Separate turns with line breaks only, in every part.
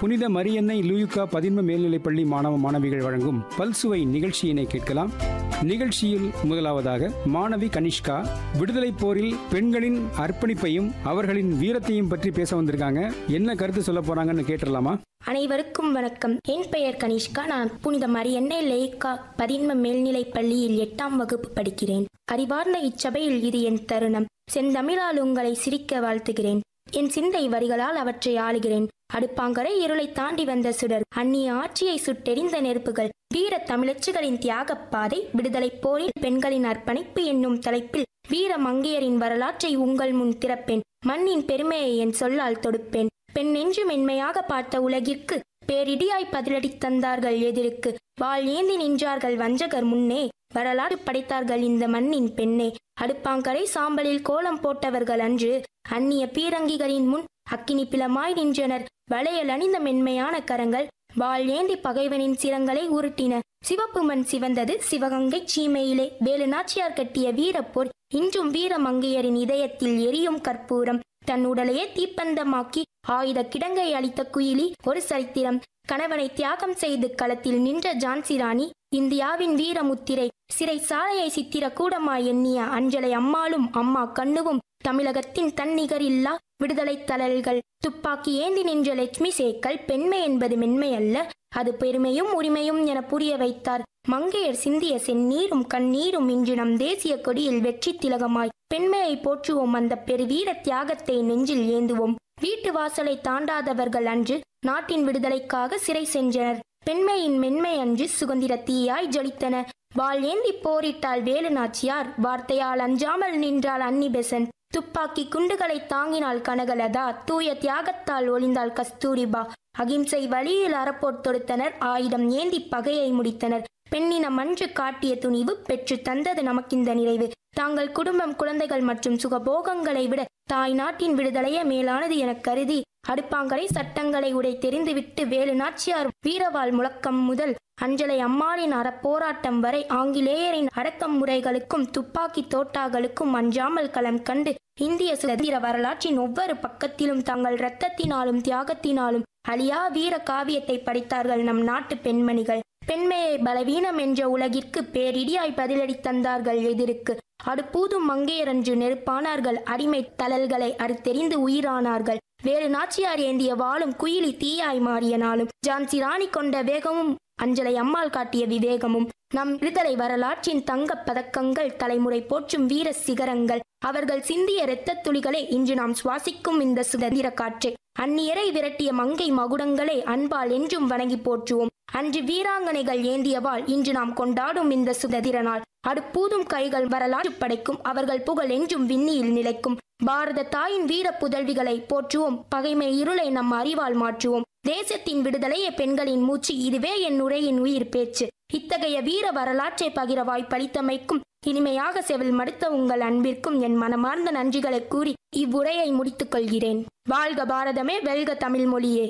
புனித மரியன்னை லூயுக்கா பதின்ம மேல்நிலைப்பள்ளி மாணவ மாணவிகள் வழங்கும் பல்சுவை நிகழ்ச்சியினை கேட்கலாம் நிகழ்ச்சியில் முதலாவதாக மாணவி கனிஷ்கா விடுதலை போரில் பெண்களின் அர்ப்பணிப்பையும் அவர்களின் வீரத்தையும் பற்றி பேச வந்திருக்காங்க என்ன கருத்து சொல்ல போறாங்கன்னு கேட்டுடலாமா
அனைவருக்கும் வணக்கம் என் பெயர் கனிஷ்கா நான் புனித மரியன்னை லேக்கா பதின்ம மேல்நிலைப் பள்ளியில் எட்டாம் வகுப்பு படிக்கிறேன் அறிவார்ந்த இச்சபையில் இது என் தருணம் செந்தமிழால் உங்களை சிரிக்க வாழ்த்துகிறேன் என் சிந்தை வரிகளால் அவற்றை ஆளுகிறேன் அடுப்பாங்கரை இருளை தாண்டி வந்த சுடர் அந்நிய ஆட்சியை சுட்டெரிந்த நெருப்புகள் வீர தமிழச்சிகளின் தியாகப் பாதை விடுதலைப் போரில் பெண்களின் அர்ப்பணிப்பு என்னும் தலைப்பில் வீர மங்கையரின் வரலாற்றை உங்கள் முன் திறப்பேன் மண்ணின் பெருமையை என் சொல்லால் தொடுப்பேன் பெண் நெஞ்சு மென்மையாக பார்த்த உலகிற்கு பேரிடியாய் பதிலடி தந்தார்கள் எதிருக்கு வாள் ஏந்தி நின்றார்கள் வஞ்சகர் முன்னே வரலாறு படைத்தார்கள் இந்த மண்ணின் பெண்ணே அடுப்பாங்கரை சாம்பலில் கோலம் போட்டவர்கள் அன்று அந்நிய பீரங்கிகளின் முன் அக்கினி பிளமாய் நின்றனர் வளையல் அணிந்த மென்மையான கரங்கள் வாள் ஏந்தி பகைவனின் சிரங்களை உருட்டின சிவப்பு மண் சிவந்தது சிவகங்கை சீமையிலே வேலு நாச்சியார் கட்டிய வீரப்போர் இன்றும் வீரமங்கையரின் இதயத்தில் எரியும் கற்பூரம் தன் உடலையே தீப்பந்தமாக்கி ஆயுத கிடங்கை அளித்த குயிலி ஒரு சரித்திரம் கணவனை தியாகம் செய்து களத்தில் நின்ற ஜான்சி ராணி இந்தியாவின் வீரமுத்திரை சிறை சாலையை சித்திர கூடமாய் எண்ணிய அஞ்சலை அம்மாளும் அம்மா கண்ணுவும் தமிழகத்தின் தன்னிகரில்லா விடுதலை தளல்கள் துப்பாக்கி ஏந்தி நின்ற லட்சுமி சேக்கல் பெண்மை என்பது மென்மை அல்ல அது பெருமையும் உரிமையும் என புரிய வைத்தார் மங்கையர் சிந்திய செந்நீரும் கண்ணீரும் இன்று நம் தேசிய கொடியில் வெற்றி திலகமாய் பெண்மையை போற்றுவோம் அந்த பெருவீர தியாகத்தை நெஞ்சில் ஏந்துவோம் வீட்டு வாசலை தாண்டாதவர்கள் அன்று நாட்டின் விடுதலைக்காக சிறை சென்றனர் பெண்மையின் மென்மை அன்று சுதந்திர தீயாய் ஜொலித்தன வாள் ஏந்தி போரிட்டாள் வேலு நாச்சியார் வார்த்தையால் அஞ்சாமல் நின்றாள் அன்னி பெசன் துப்பாக்கி குண்டுகளை தாங்கினாள் கனகலதா தூய தியாகத்தால் ஒளிந்தாள் கஸ்தூரிபா அகிம்சை வழியில் அறப்போர் தொடுத்தனர் ஆயுதம் ஏந்தி பகையை முடித்தனர் பெண்ணினம் அன்று காட்டிய துணிவு பெற்று தந்தது நமக்கிந்த நிறைவு தாங்கள் குடும்பம் குழந்தைகள் மற்றும் சுகபோகங்களை விட தாய் நாட்டின் விடுதலையே மேலானது எனக் கருதி அடுப்பாங்கரை சட்டங்களை உடை தெரிந்துவிட்டு வேலு நாச்சியார் வீரவாள் முழக்கம் முதல் அஞ்சலை அம்மாளின் அறப்போராட்டம் வரை ஆங்கிலேயரின் அடக்கம் முறைகளுக்கும் துப்பாக்கி தோட்டாக்களுக்கும் அஞ்சாமல் களம் கண்டு இந்திய சுதந்திர வரலாற்றின் ஒவ்வொரு பக்கத்திலும் தங்கள் இரத்தத்தினாலும் தியாகத்தினாலும் அழியா வீர காவியத்தை படைத்தார்கள் நம் நாட்டு பெண்மணிகள் பெண்மையை பலவீனம் என்ற உலகிற்கு பேரிடியாய் பதிலடி தந்தார்கள் எதிருக்கு அடுப்பூதும் மங்கையரன்று நெருப்பானார்கள் அடிமை தளல்களை அறுத்தெறிந்து உயிரானார்கள் வேறு நாச்சியார் ஏந்திய வாளும் குயிலி தீயாய் மாறிய நாளும் ஜான்சி ராணி கொண்ட வேகமும் அஞ்சலை அம்மாள் காட்டிய விவேகமும் நம் விடுதலை வரலாற்றின் தங்கப் பதக்கங்கள் தலைமுறை போற்றும் வீர சிகரங்கள் அவர்கள் சிந்திய இரத்தத் துளிகளே இன்று நாம் சுவாசிக்கும் இந்த சுதந்திர காற்றே அந்நியரை விரட்டிய மங்கை மகுடங்களே அன்பால் என்றும் வணங்கி போற்றுவோம் அன்று வீராங்கனைகள் ஏந்தியவாள் இன்று நாம் கொண்டாடும் இந்த சுதந்திர நாள் அடுப்பூதும் கைகள் வரலாறு படைக்கும் அவர்கள் புகழ் என்றும் விண்ணியில் நிலைக்கும் பாரத தாயின் வீர புதல்விகளை போற்றுவோம் பகைமை இருளை நம் அறிவால் மாற்றுவோம் தேசத்தின் விடுதலையே பெண்களின் மூச்சு இதுவே என் உரையின் உயிர் பேச்சு இத்தகைய வீர வரலாற்றை பகிர வாய்ப்பளித்தமைக்கும் இனிமையாக செவில் மடுத்த உங்கள் அன்பிற்கும் என் மனமார்ந்த நன்றிகளை கூறி இவ்வுரையை முடித்துக் கொள்கிறேன் வாழ்க பாரதமே வெல்க தமிழ் மொழியே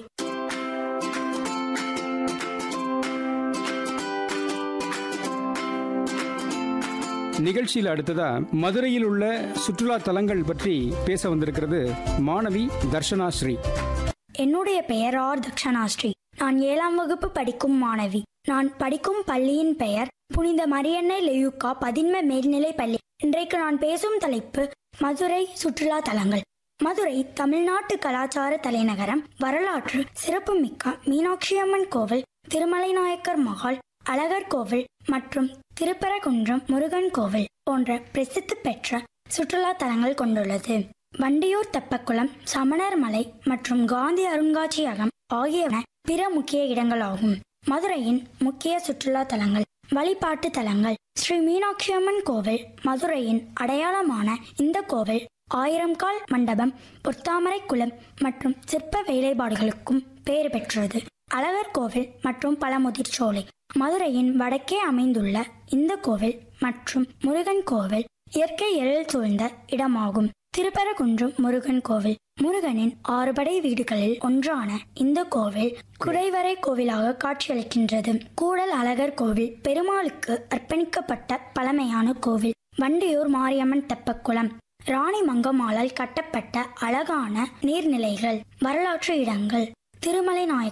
நிகழ்ச்சியில் அடுத்ததா மதுரையில் உள்ள சுற்றுலா தலங்கள் பற்றி பேச வந்திருக்கிறது மாணவி தர்ஷனா ஸ்ரீ
என்னுடைய பெயர் ஆர் தக்ஷனாஸ்ரீ நான் ஏழாம் வகுப்பு படிக்கும் மாணவி நான் படிக்கும் பள்ளியின் பெயர் புனித மரியன்னை லெயுக்கா பதின்ம மேல்நிலை பள்ளி இன்றைக்கு நான் பேசும் தலைப்பு மதுரை சுற்றுலா தலங்கள் மதுரை தமிழ்நாட்டு கலாச்சார தலைநகரம் வரலாற்று சிறப்புமிக்க மீனாட்சியம்மன் கோவில் திருமலை நாயக்கர் மகால் அழகர் கோவில் மற்றும் திருப்பரங்குன்றம் முருகன் கோவில் போன்ற பிரசித்தி பெற்ற சுற்றுலா தலங்கள் கொண்டுள்ளது வண்டியூர் தெப்பக்குளம் சமணர் மலை மற்றும் காந்தி அருங்காட்சியகம் ஆகியன பிற முக்கிய இடங்களாகும் மதுரையின் முக்கிய சுற்றுலா தலங்கள் வழிபாட்டு தலங்கள் ஸ்ரீ மீனாட்சியம்மன் கோவில் மதுரையின் அடையாளமான இந்த கோவில் ஆயிரம் கால் மண்டபம் பொத்தாமரை குளம் மற்றும் சிற்ப வேலைப்பாடுகளுக்கும் பெயர் பெற்றது அழகர் கோவில் மற்றும் பழமுதிர்ச்சோலை மதுரையின் வடக்கே அமைந்துள்ள இந்த கோவில் மற்றும் முருகன் கோவில் இயற்கை எழில் சூழ்ந்த இடமாகும் திருப்பரங்குன்றம் முருகன் கோவில் முருகனின் ஆறுபடை வீடுகளில் ஒன்றான இந்த கோவில் குடைவரை கோவிலாக காட்சியளிக்கின்றது கூடல் அழகர் கோவில் பெருமாளுக்கு அர்ப்பணிக்கப்பட்ட பழமையான கோவில் வண்டியூர் மாரியம்மன் தெப்பக்குளம் ராணி மங்கம்மாளால் கட்டப்பட்ட அழகான நீர்நிலைகள் வரலாற்று இடங்கள் திருமலை நாயக்கர்